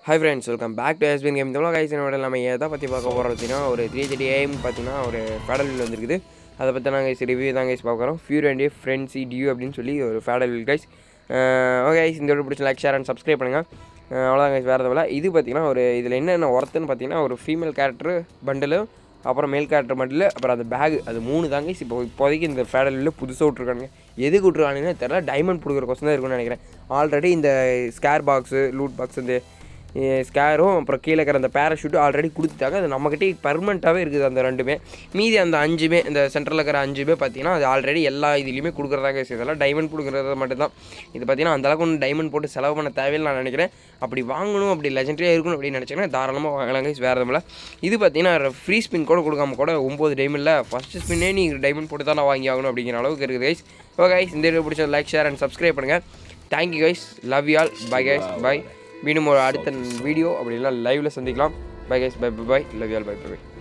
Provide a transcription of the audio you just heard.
Hi friends welcome back to Espin game Tamil guys என்னோட நம்ம எதை பற்றி பார்க்க போகிறோம் பார்த்தீங்கன்னா ஒரு த்ரீ தேர்ட்டி ஏஎம் பார்த்தீங்கன்னா ஒரு ஃபேடல் வீல் வந்திருக்குது அதை பற்றி நாங்கள் கைஸ் ரிவ்யூ தான் கைஸ் பார்க்குறோம் ஃபியூர் அண்ட் ஃப்ரெண்ட்ஸ் டியூ அப்படின்னு சொல்லி ஒரு fatal wheel guys okay guys இந்த வீடியோ பிடிச்ச லைக் ஷேர் அண்ட் சப்ஸ்கிரைப் பண்ணுங்கள் அவ்வளோதான் கைஸ் வேறு எதுவும் இது பார்த்தீங்கன்னா ஒரு இதில் என்னென்ன ஒர்த்துன்னு பார்த்தீங்கன்னா ஒரு ஃபீமேல் கேரக்டர் பண்டிலு அப்புறம் மேல் கேரக்டர் பண்டில் அப்புறம் அந்த பேக் அது மூணு தாங்க guys இப்போ இப்போதைக்கு இந்த ஃபேடலில் புதுசாக விட்ருக்கானுங்க எதுக்கு விட்ருக்கானுங்கன்னு தெரில டைமண்ட் கொடுக்குற கொஸ்டின் தான் இருக்கும்னு நினைக்கிறேன் ஆல்ரெடி இந்த ஸ்கேர் பாக்ஸு லூட் பாக்ஸ் இந்த ஸ்கேரும் அப்புறம் கீழே இருக்கிற அந்த பேராஷூட்டும் ஆல்ரெடி கொடுத்துட்டாங்க அது நம்மக்கிட்டே பர்மனெண்ட்டாகவே இருக்குது அந்த ரெண்டுமே மீதி அந்த அஞ்சுமே இந்த சென்டரில் இருக்கிற அஞ்சுமே பார்த்தீங்கன்னா அது ஆல்ரெடி எல்லா இதுலேயுமே கொடுக்குறதாங்க guys. இதெல்லாம் டைமண்ட் கொடுக்குறது மட்டும்தான் இது பார்த்தீங்கன்னா அந்தளவுக்கு ஒன்று டைமண்ட் போட்டு செலவு பண்ண தேவையில்லை நான் நினைக்கிறேன் அப்படி வாங்கணும் அப்படி லெஜெண்டரியாக இருக்கணும் அப்படின்னு நினச்சிங்கன்னா தாராளமாக வாங்கலாம் guys. வேறு எதுவும் இது பார்த்தீங்கன்னா ஃப்ரீ ஸ்பின் கூட கொடுக்காம கூட ஒம்பது டைமண்டில் ஃபஸ்ட்டு ஸ்பின்னே நீ டைமண்ட் போட்டு தான் நான் வாங்கி ஆகணும் அப்படிங்கிற அளவுக்கு இருக்குது கைஸ் ஓகே கைஸ் இந்த வீடியோ பிடிச்ச லைக் ஷேர் அண்ட் சப்ஸ்கிரைப் பண்ணுங்கள் thank you guys love you all bye guys bye மீண்டும் ஒரு அடுத்த வீடியோ அப்படி இல்லை லைவில் சந்திக்கலாம் bye guys bye bye bye love you all bye by